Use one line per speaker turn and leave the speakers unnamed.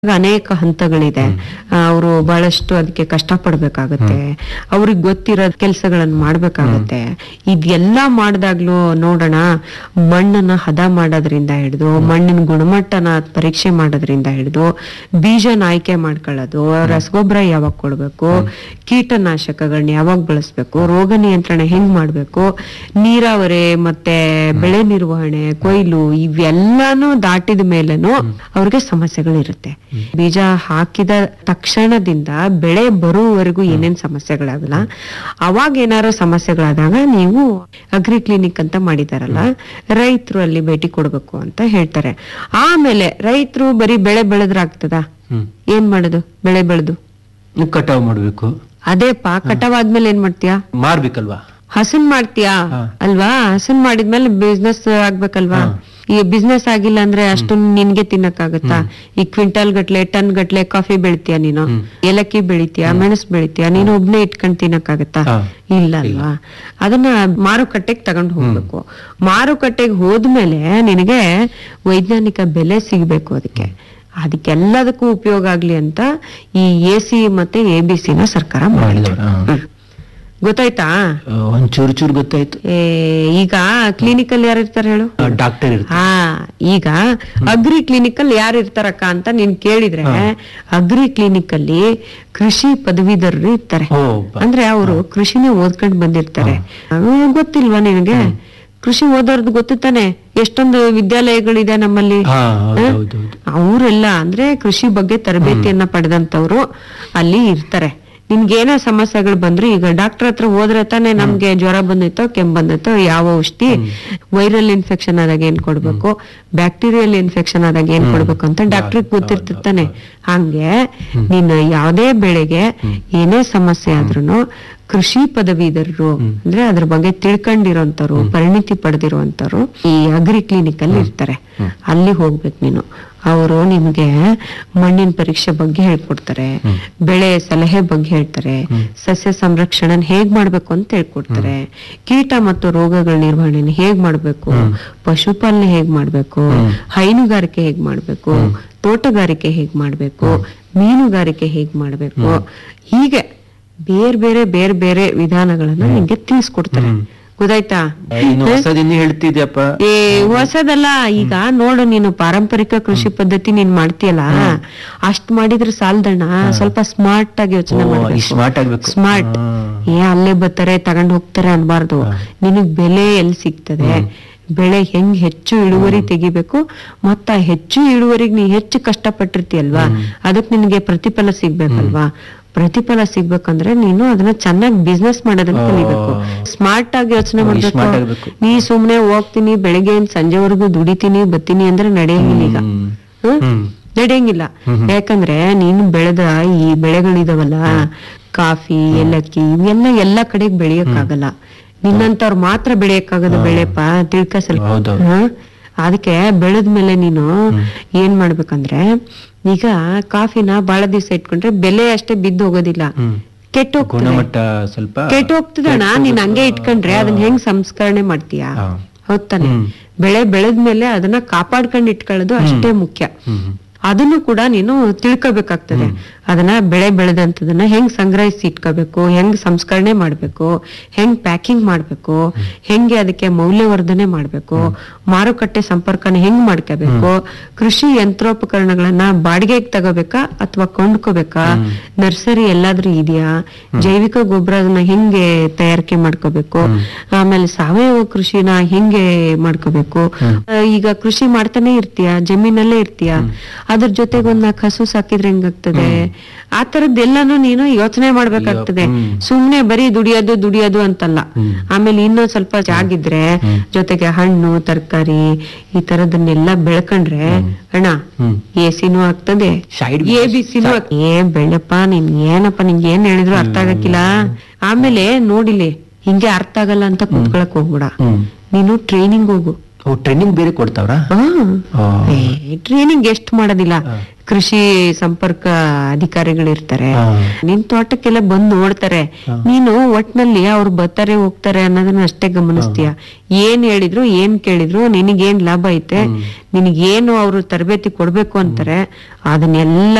ಅನೇಕ ಹಂತಗಳಿದೆ ಅವರು ಬಹಳಷ್ಟು ಅದಕ್ಕೆ ಕಷ್ಟ ಪಡ್ಬೇಕಾಗತ್ತೆ ಅವ್ರಿಗೆ ಗೊತ್ತಿರೋ ಕೆಲ್ಸಗಳನ್ನ ಮಾಡ್ಬೇಕಾಗತ್ತೆ ಇದೆಲ್ಲ ಮಾಡ್ದಾಗ್ಲೂ ನೋಡೋಣ ಮಣ್ಣನ್ನ ಹದ ಮಾಡೋದ್ರಿಂದ ಹಿಡಿದು ಮಣ್ಣಿನ ಗುಣಮಟ್ಟನ ಪರೀಕ್ಷೆ ಮಾಡೋದ್ರಿಂದ ಹಿಡಿದು ಬೀಜನ ಆಯ್ಕೆ ಮಾಡ್ಕೊಳ್ಳೋದು ರಸಗೊಬ್ಬರ ಯಾವಾಗ ಕೊಡ್ಬೇಕು ಕೀಟನಾಶಕಗಳನ್ನ ಯಾವಾಗ ಬಳಸ್ಬೇಕು ರೋಗ ನಿಯಂತ್ರಣ ಹೆಂಗ್ ಮಾಡ್ಬೇಕು ನೀರಾವರಿ ಮತ್ತೆ ಬೆಳೆ ನಿರ್ವಹಣೆ ಕೊಯ್ಲು ಇವೆಲ್ಲಾನು ದಾಟಿದ ಮೇಲೇನು ಅವ್ರಿಗೆ ಸಮಸ್ಯೆಗಳಿರುತ್ತೆ ಬೀಜ ಹಾಕಿದ ತಕ್ಷಣದಿಂದ ಬೆಳೆ ಬರುವವರೆಗೂ ಏನೇನ್ ಸಮಸ್ಯೆಗಳಾಗಲ್ಲ ಅವಾಗ ಏನಾರು ಸಮಸ್ಯೆಗಳಾದಾಗ ನೀವು ಅಗ್ರಿ ಕ್ಲಿನಿಕ್ ಅಂತ ಮಾಡಿದಾರಲ್ಲ ರೈತರು ಅಲ್ಲಿ ಭೇಟಿ ಕೊಡ್ಬೇಕು ಅಂತ ಹೇಳ್ತಾರೆ ಆಮೇಲೆ ರೈತರು ಬರೀ ಬೆಳೆ ಬೆಳೆದ್ರಾಗ್ತದ
ಹ್ಮ್
ಏನ್ ಮಾಡೋದು ಬೆಳೆ ಬೆಳೆದು
ಕಟಾವ್ ಮಾಡ್ಬೇಕು
ಅದೇಪ್ಪ ಕಟಾವಾದ್ಮೇಲೆ ಏನ್ ಮಾಡ್ತೀಯಾ
ಮಾರ್ಬೇಕಲ್ವಾ
ಹಸನ್ ಮಾಡ್ತೀಯಾ
ಹಾ.
ಅಲ್ವಾ ಹಸನ್ ಮಾಡಿದ್ಮೇಲೆ ಬಿಸ್ನೆಸ್ ಆಗ್ಬೇಕಲ್ವಾ ಈ ಬಿಸ್ನೆಸ್ ಆಗಿಲ್ಲ ಅಂದ್ರೆ ಅಷ್ಟು ನಿನ್ಗೆ ತಿನ್ನಕ್ಕಾಗತ್ತಾ ಈ ಕ್ವಿಂಟಲ್ ಗಟ್ಲೆ ಟನ್ ಗಟ್ಲೆ ಕಾಫಿ ಬೆಳಿತೀಯ ನೀನು ಏಲಕ್ಕಿ ಬೆಳಿತೀಯ ಮೆಣಸು ಬೆಳಿತೀಯ ನೀನು ಒಬ್ನೇ ಇಟ್ಕೊಂಡ್ ತಿನ್ನಕ್ಕಾಗತ್ತಾ
ಹಾ.
ಇಲ್ಲ ಅಲ್ವಾ ಅದನ್ನ ಮಾರುಕಟ್ಟೆಗೆ ತಗೊಂಡು ಹೋಗ್ಬೇಕು ಮಾರುಕಟ್ಟೆಗೆ ಹೋದ್ಮೇಲೆ ನಿನಗೆ ವೈಜ್ಞಾನಿಕ ಬೆಲೆ ಸಿಗ್ಬೇಕು ಅದಕ್ಕೆ ಅದಕ್ಕೆಲ್ಲದಕ್ಕೂ ಉಪಯೋಗ ಆಗ್ಲಿ ಅಂತ ಈ ಎ ಸಿ ಮತ್ತೆ ಎ ಬಿ ನ ಸರ್ಕಾರ ಮಾಡಿದ್ರು
ಮಾಡಿದವ್ರ
ಹ್ಮ್. ಗೊತ್ತಾಯ್ತಾ
ಒಂದ್ ಚೂರು ಚೂರು ಗೊತ್ತಾಯ್ತು
ಏ, ಈಗ ಕ್ಲಿನಿಕ್ ಅಲ್ಲಿ ಯಾರು ಇರ್ತಾರೆ ಹೇಳು
ಡಾಕ್ಟರ್ ಇರ್ತಾರೆ
ಹಾ ಈಗ ಅಗ್ರಿ ಕ್ಲಿನಿಕ್ ಅಲ್ಲಿ ಯಾರು ಇರ್ತಾರಕ್ಕ ಅಂತ ನೀನ್ ಕೇಳಿದ್ರೆ ಅಗ್ರಿ ಕ್ಲಿನಿಕ್ ಅಲ್ಲಿ ಕೃಷಿ ಪದವೀಧರರು ಇರ್ತಾರೆ
ಓ
ಅಂದ್ರೆ ಅವರು ಕೃಷಿನೇ ಓದ್ಕೊಂಡ್ ಬಂದಿರ್ತಾರೆ ಅದು ಗೊತ್ತಿಲ್ವಾ ನಿನಗೆ ಕೃಷಿ ಓದೋರ್ದು ಗೊತ್ತು ತಾನೆ ಎಷ್ಟೊಂದು ವಿದ್ಯಾಲಯಗಳಿದೆ ನಮ್ಮಲ್ಲಿ
ಹಾ ಹೌದು ಹೌದು ಹೌದು
ಅವರೆಲ್ಲ ಅಂದ್ರೆ ಕೃಷಿ ಬಗ್ಗೆ ತರಬೇತಿಯನ್ನ ಪಡೆದಂತವ್ರು ಅಲ್ಲಿ ಇರ್ತಾರೆ ನಿಮ್ಗೇನೋ ಸಮಸ್ಯೆಗಳು ಬಂದ್ರು ಈಗ ಡಾಕ್ಟರ್ ಹತ್ರ ಹೋದ್ರೆ ತಾನೇ ನಮ್ಗೆ ಜ್ವರ ಬಂದಿತ್ತೋ ಕೆಮ್ಮು ಬಂದಿತ್ತೋ ಯಾವ ಔಷಧಿ ವೈರಲ್ ಇನ್ಫೆಕ್ಷನ್ ಆದಾಗ ಏನ್ ಕೊಡ್ಬೇಕು ಬ್ಯಾಕ್ಟೀರಿಯಲ್ ಇನ್ಫೆಕ್ಷನ್ ಆದಾಗ ಏನ್ ಕೊಡ್ಬೇಕು ಅಂತ ಡಾಕ್ಟರ್ ಗೊತ್ತಿರ್ತಿರ್ತಾನೆ ಹಂಗೆ ನೀನು ಯಾವ್ದೇ ಬೆಳೆಗೆ ಏನೇ ಸಮಸ್ಯೆ ಆದ್ರೂನು ಕೃಷಿ ಪದವೀಧರರು ಅಂದ್ರೆ ಅದ್ರ ಬಗ್ಗೆ ತಿಳ್ಕೊಂಡಿರೋಂಥವ್ರು ಪರಿಣಿತಿ ಪಡೆದಿರುವಂತವ್ರು ಈ ಅಗ್ರಿ ಕ್ಲಿನಿಕ್ ಅಲ್ಲಿ ಇರ್ತಾರೆ ಅಲ್ಲಿ ಹೋಗ್ಬೇಕು ನೀನು ಅವರು ನಿಮ್ಗೆ ಮಣ್ಣಿನ ಪರೀಕ್ಷೆ ಬಗ್ಗೆ ಹೇಳ್ಕೊಡ್ತಾರೆ ಬೆಳೆ ಸಲಹೆ ಬಗ್ಗೆ ಹೇಳ್ತಾರೆ ಸಸ್ಯ ಸಂರಕ್ಷಣೆ ಹೇಗ್ ಮಾಡ್ಬೇಕು ಅಂತ ಹೇಳ್ಕೊಡ್ತಾರೆ ಕೀಟ ಮತ್ತು ರೋಗಗಳ ನಿರ್ವಹಣೆ ಹೇಗ್ ಮಾಡ್ಬೇಕು ಪಶುಪಾಲನೆ ಹೇಗ್ ಮಾಡ್ಬೇಕು ಹೈನುಗಾರಿಕೆ ಹೇಗ್ ಮಾಡ್ಬೇಕು ತೋಟಗಾರಿಕೆ ಹೇಗ್ ಮಾಡ್ಬೇಕು ಮೀನುಗಾರಿಕೆ ಹೇಗ್ ಮಾಡ್ಬೇಕು ಹೀಗೆ ಬೇರೆ ಬೇರೆ ಬೇರೆ ಬೇರೆ ವಿಧಾನಗಳನ್ನ ನಿಂಗೆ ತಿಳಿಸ್ಕೊಡ್ತಾರೆ ಗೊತ್ತಾಯ್ತಾ
ಇನ್ನು ಹೊಸದಿನ್ನು ಹೇಳ್ತಿದ್ಯಪ್ಪ
ಏ ಹೊಸದಲ್ಲ ಈಗ ನೋಡು ನೀನು ಪಾರಂಪರಿಕ ಕೃಷಿ ಪದ್ಧತಿ ನೀನ್ ಮಾಡ್ತೀಯಲ್ಲ ಅಷ್ಟ್ ಮಾಡಿದ್ರೆ ಸಾಲ್ದಣ್ಣ ಸ್ವಲ್ಪ ಸ್ಮಾರ್ಟ್ ಆಗಿ ಯೋಚನೆ
ಓ, ಈ
ಮಾಡ್ಬೇಕು
ಸ್ಮಾರ್ಟ್ ಆಗ್ಬೇಕು
ಸ್ಮಾರ್ಟ್
ಹಾ.
ಏ ಅಲ್ಲೇ ಬರ್ತಾರೆ ತಗೊಂಡ್ ಹೋಗ್ತಾರೆ ಅನ್ಬಾರ್ದು ನಿನಗ್ ಬೆಲೆ ಎಲ್ಲಿ ಸಿಗ್ತದೆ ಬೆಳೆ ಹೆಂಗ್ ಹೆಚ್ಚು ಇಳುವರಿ ತೆಗಿಬೇಕು ಮತ್ತ ಆ ಹೆಚ್ಚು ಇಳುವರಿಗೆ ನೀ ಹೆಚ್ಚು ಕಷ್ಟಪಟ್ಟಿರ್ತೀಯಲ್ವಾ ಅದಕ್ ನಿನಗೆ ಪ್ರತಿಫಲ ಸಿಗ್ಬೇಕಲ್ವಾ ಪ್ರತಿಫಲ ಸಿಗ್ಬೇಕಂದ್ರೆ ನೀನು ಅದನ್ನ ಚೆನ್ನಾಗಿ ಬಿಸ್ನೆಸ್ ಮಾಡೋದನ್ನ ಕಲಿಬೇಕು ಸ್ಮಾರ್ಟ್ ಆಗಿ ಯೋಚನೆ
ಓ, ಈ smart
ಮಾಡ್ಬೇಕು
ಆಗ್ಬೇಕು.
ನೀ ಸುಮ್ನೆ ಹೋಗ್ತೀನಿ ಬೆಳಿಗ್ಗೆ ಸಂಜೆವರೆಗೂ ದುಡಿತೀನಿ ಬತ್ತೀನಿ ಅಂದ್ರೆ ನಡೆಯಂಗಿಲ್ಲ ಈಗ
ಹ್ಮ್.
ಹ್ಮ್?
ಹ್ಮ್.
ನಡೆಯಂಗಿಲ್ಲ ಯಾಕಂದ್ರೆ ನೀನು ಬೆಳೆದ ಈ ಬೆಳೆಗಳಿದಾವಲ್ಲ ಕಾಫಿ ಏಲಕ್ಕಿ ಇವೆಲ್ಲ ಎಲ್ಲಾ ಕಡೆಗ್ ಬೆಳೆಯಕ್ಕಾಗಲ್ಲ ನಿನ್ನಂತವ್ರು ಮಾತ್ರ ಬೆಳೆಯಕ್ಕಾಗದ ಬೆಳೆಪ್ಪ ತಿಳ್ಕ ಸ್ವಲ್ಪ
ಹೌದೌದು.
ಹಾ? ಅದಕ್ಕೆ ಬೆಳೆದ್ಮೇಲೆ ನೀನು ಏನ್ ಮಾಡ್ಬೇಕಂದ್ರೆ ಈಗ ಕಾಫಿನ ಬಹಳ ದಿವಸ ಇಟ್ಕೊಂಡ್ರೆ ಬೆಲೆ ಅಷ್ಟೇ ಬಿದ್ದು ಹೋಗೋದಿಲ್ಲ
ಹ್ಮ್.
ಕೆಟ್ಟ ಹೋಗ್ತದೆ
ಗುಣಮಟ್ಟ ಸ್ವಲ್ಪ
ಕೆಟ್ಟ ಹೋಗ್ತದಣ್ಣ ನೀನ್ ಹಂಗೆ ಇಟ್ಕೊಂಡ್ರೆ ಅದನ್ನ ಹೆಂಗ್ ಸಂಸ್ಕರಣೆ ಮಾಡ್ತೀಯಾ
ಹಾ.
ಹೌದ್ ತಾನೆ
ಹ್ಮ್.
ಬೆಳೆ ಬೆಳೆದ್ಮೇಲೆ ಅದನ್ನ ಕಾಪಾಡ್ಕೊಂಡು ಇಟ್ಕೊಳ್ಳೋದು ಅಷ್ಟೇ ಮುಖ್ಯ
ಹ್ಮ್.
ಅದನ್ನು ಕೂಡ ನೀನು ತಿಳ್ಕೊಬೇಕಾಗ್ತದೆ ಅದನ್ನ ಬೆಳೆ ಬೆಳೆದಂತದನ್ನ ಹೆಂಗ್ ಸಂಗ್ರಹಿಸಿ ಇಟ್ಕೋಬೇಕು ಹೆಂಗ್ ಸಂಸ್ಕರಣೆ ಮಾಡ್ಬೇಕು ಹೆಂಗ್ ಪ್ಯಾಕಿಂಗ್ ಮಾಡ್ಬೇಕು ಹೆಂಗೆ ಅದಕ್ಕೆ ಮೌಲ್ಯವರ್ಧನೆ ಮಾಡ್ಬೇಕು ಮಾರುಕಟ್ಟೆ ಸಂಪರ್ಕನ ಹೆಂಗ್ ಮಾಡ್ಕೋಬೇಕು ಕೃಷಿ ಯಂತ್ರೋಪಕರಣಗಳನ್ನ ಬಾಡಿಗೆಗೆ ತಗೋಬೇಕಾ ಅಥವಾ ಕೊಂಡ್ಕೋಬೇಕಾ ನರ್ಸರಿ ಎಲ್ಲಾದ್ರೂ ಇದೆಯಾ ಜೈವಿಕ ಗೊಬ್ಬರನ ಹೆಂಗೆ ತಯಾರಿಕೆ ಮಾಡ್ಕೋಬೇಕು ಆಮೇಲೆ ಸಾವಯವ ಕೃಷಿನ ಹೆಂಗೆ ಮಾಡ್ಕೋಬೇಕು ಆ, ಈಗ ಕೃಷಿ ಮಾಡ್ತಾನೆ ಇರ್ತೀಯ ಜಮೀನಲ್ಲೇ ಇರ್ತೀಯ ಅದ್ರ ಜೊತೆಗೆ ಒಂದ್ ನಾಲ್ಕು ಹಸು ಸಾಕಿದ್ರೆ ಹೆಂಗಾಗ್ತದೆ ಆ ತರದ್ದೆಲ್ಲಾನು ನೀನು ಯೋಚನೆ ಮಾಡ್ಬೇಕಾಗ್ತದೆ ಸುಮ್ನೆ ಬರೀ ದುಡಿಯೋದು ದುಡಿಯೋದು ಅಂತಲ್ಲ ಆಮೇಲೆ ಇನ್ನೊಂದ್ ಸ್ವಲ್ಪ ಜಾಗಿದ್ರೆ ಜೊತೆಗೆ ಹಣ್ಣು ತರಕಾರಿ ಈ ತರದನ್ನೆಲ್ಲ ಬೆಳ್ಕೊಂಡ್ರೆ ಅಣ್ಣ
ಹ್ಮ್.
ಎಸಿನೂ ಆಗ್ತದೆ
Side
ಎ ಬಿ ಸಿನೂ ಏ ಬೆಳಪ್ಪ ನಿನ್ ಏನಪ್ಪ ನಿಂಗೆ ಏನ್ ಹೇಳಿದ್ರು ಅರ್ಥ ಆಗಕ್ಕಿಲ್ಲ ಆಮೇಲೆ ನೋಡಿಲಿ ಹಿಂಗೆ ಅರ್ಥ ಆಗಲ್ಲ ಅಂತ ಕುತ್ಕೊಳಕ್ ಹೋಗ್ಬೇಡ
ಹ್ಮ್.
ನೀನು ಟ್ರೈನಿಂಗ್ ಹೋಗು
ಓ ಟ್ರೈನಿಂಗ್ ಬೇರೆ ಕೊಡ್ತಾವ್ರಾ ಆ.
ಟ್ರೈನಿಂಗ್ ಎಷ್ಟು ಮಾಡೋದಿಲ್ಲ ಕೃಷಿ ಸಂಪರ್ಕ ಅಧಿಕಾರಿಗಳಿರ್ತಾರೆ
ಹಾ.
ನಿನ್ ತೋಟಕ್ಕೆಲ್ಲ ಬಂದ್ ನೋಡ್ತಾರೆ ನೀನು ಒಟ್ನಲ್ಲಿ ಅವ್ರು ಬರ್ತಾರೆ ಹೋಗ್ತಾರೆ ಅನ್ನೋದನ್ನ ಅಷ್ಟೇ ಗಮನಿಸ್ತೀಯ ಏನ್ ಹೇಳಿದ್ರು ಏನ್ ಕೇಳಿದ್ರು ನಿನಗೇನ್ ಲಾಭ ಐತೆ ನಿನಗೇನು ಅವ್ರು ತರಬೇತಿ ಕೊಡ್ಬೇಕು ಅಂತಾರೆ ಅದನ್ನೆಲ್ಲ